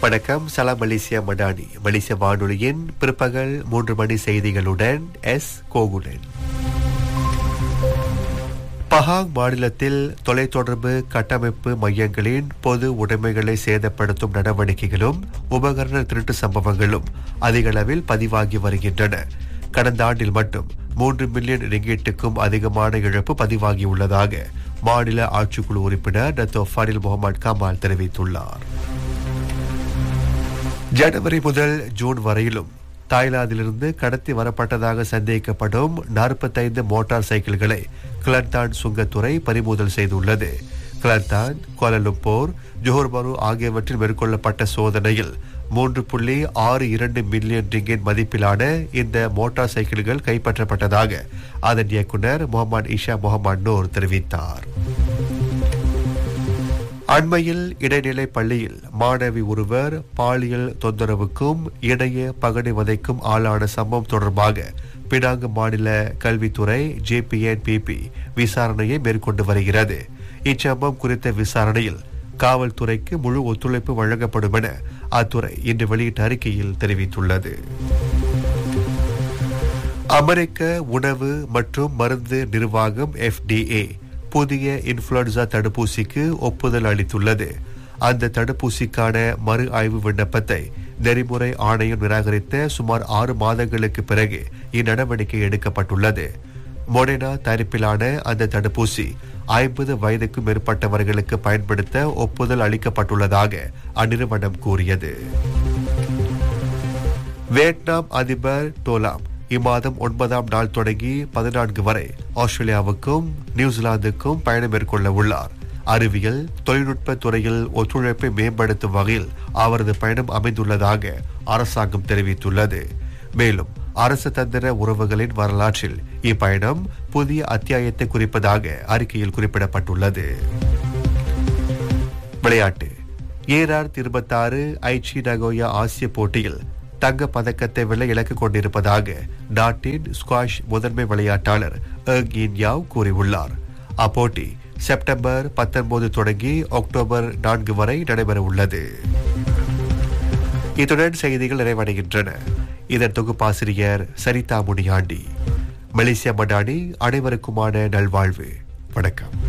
வணக்கம் சலாம் மலேசியா மடானி மலேசிய வானொலியின் பிற்பகல் மூன்று மணி செய்திகளுடன் எஸ் கோகுலன் பஹாங் மாநிலத்தில் தொலைத்தொடர்பு கட்டமைப்பு மையங்களின் பொது உடைமைகளை சேதப்படுத்தும் நடவடிக்கைகளும் உபகரண திருட்டு சம்பவங்களும் அதிக அளவில் பதிவாகி வருகின்றன கடந்த ஆண்டில் மட்டும் மூன்று மில்லியன் ரிங்கெட்டுக்கும் அதிகமான இழப்பு பதிவாகியுள்ளதாக மாநில ஆட்சிக்குழு உறுப்பினர் டத்தோ ஃபரில் முகமது கமால் தெரிவித்துள்ளார் ஜனவரி முதல் ஜூன் வரையிலும் தாய்லாந்திலிருந்து கடத்தி வரப்பட்டதாக சந்தேகிக்கப்படும் நாற்பத்தைந்து மோட்டார் சைக்கிள்களை கிளர்தான் சுங்கத்துறை பறிமுதல் செய்துள்ளது கிளர்தான் கோலலும்போர் ஜோஹர் பரு ஆகியவற்றில் மேற்கொள்ளப்பட்ட சோதனையில் மூன்று புள்ளி ஆறு இரண்டு மில்லியன் ரிங்கெட் மதிப்பிலான இந்த மோட்டார் சைக்கிள்கள் கைப்பற்றப்பட்டதாக அதன் இயக்குனர் முகமது இஷா முகமது நூர் தெரிவித்தார் அண்மையில் இடைநிலை பள்ளியில் மாணவி ஒருவர் பாலியல் தொந்தரவுக்கும் இணைய பகடிவதைக்கும் ஆளான சம்பவம் தொடர்பாக பினாங்கு மாநில கல்வித்துறை ஜேபிஎன்பிபி விசாரணையை மேற்கொண்டு வருகிறது இச்சம்பவம் குறித்த விசாரணையில் காவல்துறைக்கு முழு ஒத்துழைப்பு வழங்கப்படும் என அத்துறை இன்று வெளியிட்ட அறிக்கையில் தெரிவித்துள்ளது அமெரிக்க உணவு மற்றும் மருந்து நிர்வாகம் எஃப்டிஏ புதிய இன்ஃபுளுன்சா தடுப்பூசிக்கு ஒப்புதல் அளித்துள்ளது அந்த தடுப்பூசிக்கான மறு ஆய்வு விண்ணப்பத்தை நெறிமுறை ஆணையம் நிராகரித்த சுமார் ஆறு மாதங்களுக்கு பிறகு இந்நடவடிக்கை எடுக்கப்பட்டுள்ளது மொடேனா தயாரிப்பிலான அந்த தடுப்பூசி ஐம்பது வயதுக்கும் மேற்பட்டவர்களுக்கு பயன்படுத்த ஒப்புதல் அளிக்கப்பட்டுள்ளதாக அந்நிறுவனம் கூறியது வியட்நாம் அதிபர் டோலாம் இம்மாதம் ஒன்பதாம் நாள் தொடங்கி பதினான்கு வரை ஆஸ்திரேலியாவுக்கும் நியூசிலாந்துக்கும் பயணம் மேற்கொள்ள உள்ளார் அறிவியல் தொழில்நுட்ப துறையில் ஒத்துழைப்பை மேம்படுத்தும் வகையில் அவரது பயணம் அமைந்துள்ளதாக அரசாங்கம் தெரிவித்துள்ளது மேலும் அரசு தந்திர உறவுகளின் வரலாற்றில் இப்பயணம் புதிய அத்தியாயத்தை குறிப்பதாக அறிக்கையில் குறிப்பிடப்பட்டுள்ளது விளையாட்டு ஏஆர் இருபத்தாறு ஐச்சி நகோயா ஆசிய போட்டியில் தங்க பதக்கத்தை வெல்ல இலக்கு கொண்டிருப்பதாக நாட்டின் ஸ்குவாஷ் முதன்மை விளையாட்டாளர் எர்கின் யாவ் கூறியுள்ளார் அப்போட்டி செப்டம்பர் பத்தொன்பது தொடங்கி அக்டோபர் நான்கு வரை நடைபெற உள்ளது இத்துடன் செய்திகள் நிறைவடைகின்றன இதன் தொகுப்பாசிரியர் சரிதா முனியாண்டி மலேசியா மடானி அனைவருக்குமான நல்வாழ்வு வணக்கம்